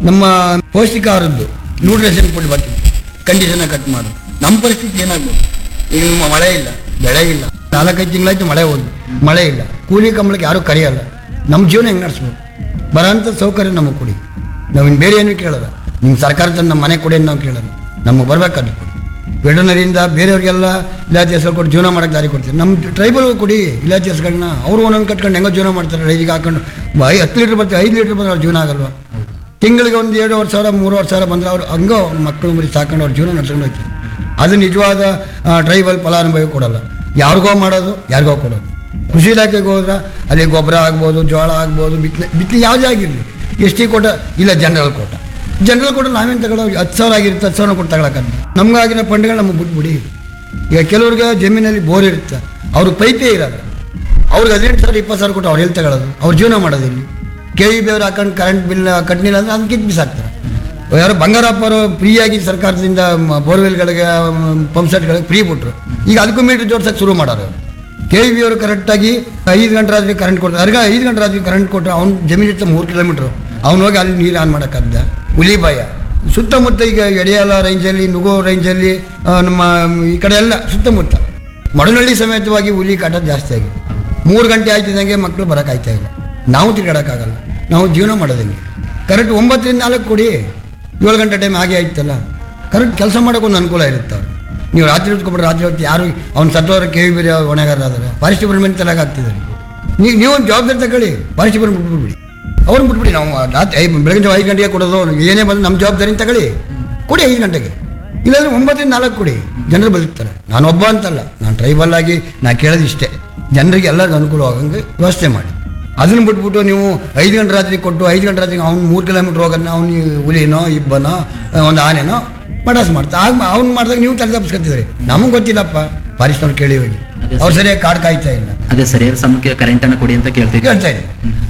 ನಮ್ಮ ಪೌಷ್ಟಿಕಾಹಾರದ್ದು nutrition food ಬರ್ತೀವಿ ಕಂಡೀಷನ್ ಕಟ್ ಮಾಡು ನಮ್ಮ ಪರಿಸ್ಥಿತಿ ಏನಾಗ್ಬೋದು ಈಗ ನಮ್ಮ ಮಳೆ ಇಲ್ಲ ಬೆಳೆ ಇಲ್ಲ ನಾಲ್ಕೈದು ತಿಂಗಳಾಯ್ತು ಮಳೆ ಹೋದ್ರು ಮಳೆ ಇಲ್ಲ ಕೂಲಿ ಕಂಬಳಕ್ಕೆ ಯಾರೂ ಕರೆಯಲ್ಲ ನಮ್ಮ ಜೀವನ ಹೆಂಗೆ ನಡೆಸ್ಬೇಕು ಬರೋಂಥ ಸೌಕರ್ಯ ನಮಗೆ ಕೊಡಿ ನಾವು ಇನ್ನು ಬೇರೆ ಏನೂ ಕೇಳಲ್ಲ ನಿಮ್ಮ ಸರ್ಕಾರದ ನಮ್ಮ ಮನೆ ಕೊಡಿ ಅಂತ ನಾವು ಕೇಳಲ್ಲ ನಮಗೆ ಬರ್ಬೇಕಾದ್ರೆ ಕೊಡಿ ವೆಟನರಿಯಿಂದ ಬೇರೆಯವ್ರಿಗೆಲ್ಲ ಇಲಾತಿ ಹೆಸರು ಕೊಟ್ಟು ಜೀವನ ಮಾಡೋಕ್ಕೆ ದಾರಿ ಕೊಡ್ತೀವಿ ನಮ್ಮ ಟ್ರೈಬಲ್ ಕೊಡಿ ಇಲಾತಿ ಹೆಸರುಗಳನ್ನ ಅವರು ಒಂದೊಂದು ಕಟ್ಕೊಂಡು ಹೆಂಗೋ ಜೀವನ ಮಾಡ್ತಾರೆ ಡೈರಿಗೆ ಹಾಕೊಂಡು ಐ ಹತ್ತು ಲೀಟ್ರ್ ಬರ್ತಾರೆ ಐದು ಲೀಟ್ರ್ ಬಂದ್ರೆ ಅವ್ರ ಜೀವನ ಆಗಲ್ವಾ ತಿಂಗಳಿಗೆ ಒಂದು ಏಳುವರೆ ಸಾವಿರ ಮೂರುವರೆ ಸಾವಿರ ಬಂದರೆ ಅವ್ರು ಹಂಗೋ ಮಕ್ಕಳು ಮರಿ ಸಾಕೊಂಡು ಅವ್ರ ಜೀವನ ನಡ್ಸ್ಕೊಂಡು ಹೋಗ್ತಾರೆ ಅದು ನಿಜವಾದ ಟ್ರೈಬಲ್ ಫಲಾನುಭವಿ ಕೊಡಲ್ಲ ಯಾರಿಗೋ ಮಾಡೋದು ಯಾರಿಗೋ ಕೊಡೋದು ಕೃಷಿ ಇಲಾಖೆಗೆ ಹೋದ್ರೆ ಅಲ್ಲಿ ಗೊಬ್ಬರ ಆಗ್ಬೋದು ಜೋಳ ಆಗ್ಬೋದು ಬಿತ್ತನೆ ಬಿತ್ತನೆ ಯಾವುದೇ ಆಗಿರಲಿ ಎಸ್ ಟಿ ಕೋಟ ಇಲ್ಲ ಜನರಲ್ ಕೋಟ ಜನರಲ್ ಕೋಟ ನಾವೇನು ತಗೊಳ್ಳೋ ಹತ್ತು ಸಾವಿರ ಆಗಿರುತ್ತೆ ಹತ್ತು ಸಾವಿರ ಕೊಟ್ಟು ತಗೊಳಕ್ಕಂತ ನಮ್ಗಾಗಿರೋ ಫಂಡ್ಗಳು ನಮಗೆ ಬಿಟ್ಬಿಡಿ ಈಗ ಕೆಲವ್ರಿಗೆ ಜಮೀನಲ್ಲಿ ಬೋರ್ ಇರುತ್ತೆ ಅವ್ರಿಗೆ ಪೈಪೇ ಇರಲ್ಲ ಅವ್ರಿಗೆ ಹದಿನೆಂಟು ಸಾವಿರ ಇಪ್ಪತ್ತು ಸಾವಿರ ಕೊಟ್ಟು ಅವ್ರು ಎಲ್ಲಿ ತಗೊಳ್ಳೋದು ಅವ್ರು ಜೀವನ ಮಾಡೋದು ಇಲ್ಲಿ ಕೆ ಇ ಬಿ ಅವ್ರು ಹಾಕೊಂಡು ಕರೆಂಟ್ ಬಿಲ್ ಕಟ್ಟಲಿಲ್ಲ ಅಂದ್ರೆ ಅದನ್ನ ಕಿತ್ತು ಬಿಸಾಕ್ತಾರೆ ಯಾರೋ ಬಂಗಾರಪ್ಪ ಅವರು ಫ್ರೀಯಾಗಿ ಸರ್ಕಾರದಿಂದ ಮ- ಬೋರ್ವೆಲ್ಗಳಿಗೆ ಪಂಪ್ ಸೆಟ್ಗಳಿಗೆ ಫ್ರೀ ಬಿಟ್ರು ಈಗ ಅದಕ್ಕೂ ಮೀಟ್ರ್ ಜೋಡ್ಸಕ್ಕೆ ಶುರು ಮಾಡೋರು ಕೆ ಇ ಬಿ ಅವರು ಕರೆಕ್ಟಾಗಿ ಐದು ಗಂಟೆ ರಾತ್ರಿ ಕರೆಂಟ್ ಕೊಡ್ತಾರೆ ಅರ್ಗ ಐದು ಗಂಟೆ ರಾತ್ರಿ ಕರೆಂಟ್ ಕೊಟ್ಟರೆ ಅವ್ನು ಜಮೀನು ಇತ್ತು ಮೂರು ಕಿಲೋಮೀಟ್ರು ಅವ್ನು ಹೋಗಿ ಅಲ್ಲಿ ನೀರು ಆನ್ ಮಾಡೋಕ್ಕಾಗ್ದ ಹುಲಿಬಾಯ ಸುತ್ತಮುತ್ತ ಈಗ ಎಡೆಯಾಲ ರೇಂಜಲ್ಲಿ ನುಗೋ ರೇಂಜಲ್ಲಿ ಆ, ನಮ್ಮ ಈ ಕಡೆ ಎಲ್ಲ ಸುತ್ತಮುತ್ತ ಮಡನಹಳ್ಳಿ ಸಮೇತವಾಗಿ ಹುಲಿ ಕಾಟ ಜಾಸ್ತಿ ಆಗಿದೆ ಮೂರು ಗಂಟೆ ಆಯ್ತಿದ್ದಂಗೆ ಮಕ್ಕಳು ಬರೋಕ್ಕಾಯ್ತಾ ಇಲ್ಲ ನಾವು ತಿರ್ಗಾಡೋಕ್ಕಾಗಲ್ಲ ನಾವು ಜೀವನ ಮಾಡೋದಂಗೆ ಕರೆಕ್ಟ್ ಒಂಬತ್ತರಿಂದ ನಾಲ್ಕು ಕೊಡಿ ಏಳು ಗಂಟೆ ಟೈಮ್ ಹಾಗೆ ಆಯ್ತಲ್ಲ ಕರೆಕ್ಟ್ ಕೆಲಸ ಮಾಡೋಕೆ ಒಂದು ಅನುಕೂಲ ಇರುತ್ತೆ ಅವ್ರು ನೀವು ರಾತ್ರಿ ಹೊತ್ಕೊಬಿಟ್ರೆ ರಾತ್ರಿ ಹೊತ್ತು ಯಾರು ಅವ್ನು ಸತ್ತೋರ ಕೆ ವಿ ಬೇರೆ ಹೊಣೆಗಾರರಾದರೆ ಫಾರೆಸ್ಟ್ ಡಿಪಾರ್ಟ್ಮೆಂಟ್ ತಲೆಗೆ ಆಗ್ತಿದ್ದಾರೆ ನೀವು ನೀವೊಂದು ಜವಾಬ್ದಾರಿ ತಗೊಳ್ಳಿ ಫಾರೆಸ್ಟ್ ಡಿಪಾರ್ಟ್ಮೆಂಟ್ ಬಿಟ್ಬಿಡಿ ಅವ್ರನ್ನ ಬಿಟ್ಬಿಡಿ ನಾವು ರಾತ್ರಿ ಐದು ಬೆಳಗ್ಗೆ ಐದು ಗಂಟೆಗೆ ಕೊಡೋದು ಏನೇ ಬಂದು ನಮ್ಮ ಜವಾಬ್ದಾರಿ ತಗೊಳ್ಳಿ ಕೊಡಿ ಐದು ಗಂಟೆಗೆ ಇಲ್ಲಾಂದ್ರೆ ಒಂಬತ್ತರಿಂದ ನಾಲ್ಕು ಕೊಡಿ ಜನರು ಬದುಕ್ತಾರೆ ನಾನು ಒಬ್ಬ ಅಂತಲ್ಲ ನಾನು ಟ್ರೈಬಲ್ ಆಗಿ ನಾ ಕೇಳೋದು ಇಷ್ಟೇ ಜನರಿಗೆ ಎಲ್ಲರಿಗೂ ಅನುಕೂಲವಾಗಂಗೆ ವ್ಯವಸ್ಥೆ ಮಾಡಿ ಅದನ್ನ ಬಿಟ್ಬಿಟ್ಟು ನೀವು ಐದು ಗಂಟೆ ರಾತ್ರಿ ಕೊಟ್ಟು ಐದು ಗಂಟೆ ರಾತ್ರಿ ಅವ್ನು ಮೂರು ಕಿಲೋಮೀಟ್ರ್ ಹೋಗೋದನ್ನ ಅವ್ನು ಹುಲಿನೋ ಇಬ್ಬನೋ ಒಂದು ಆನೆನೋ ಪಡಾಸ್ ಮಾಡ್ತಾ ಆಗ ಅವ್ನು ಮಾಡಿದಾಗ ನೀವು ತಲೆ ತಪ್ಪಿಸ್ಕೊತಿದ್ರಿ ನಮಗೆ ಗೊತ್ತಿಲ್ಲಪ್ಪ ಫಾರೆಸ್ಟ್ನವ್ರು ಕೇಳಿ ಹೋಗಿ ಅವ್ರು ಸರಿಯಾಗಿ ಕಾಡ್ ಕಾಯ್ತಾ ಇಲ್ಲ ಅದೇ ಸರಿಯಾದ ಸಮಯಕ್ಕೆ ಕರೆಂಟ್ ಅನ್ನು ಕೊಡಿ ಅಂತ ಕೇಳ್ತೀವಿ ಕೇಳ್ತಾ ಇದೆ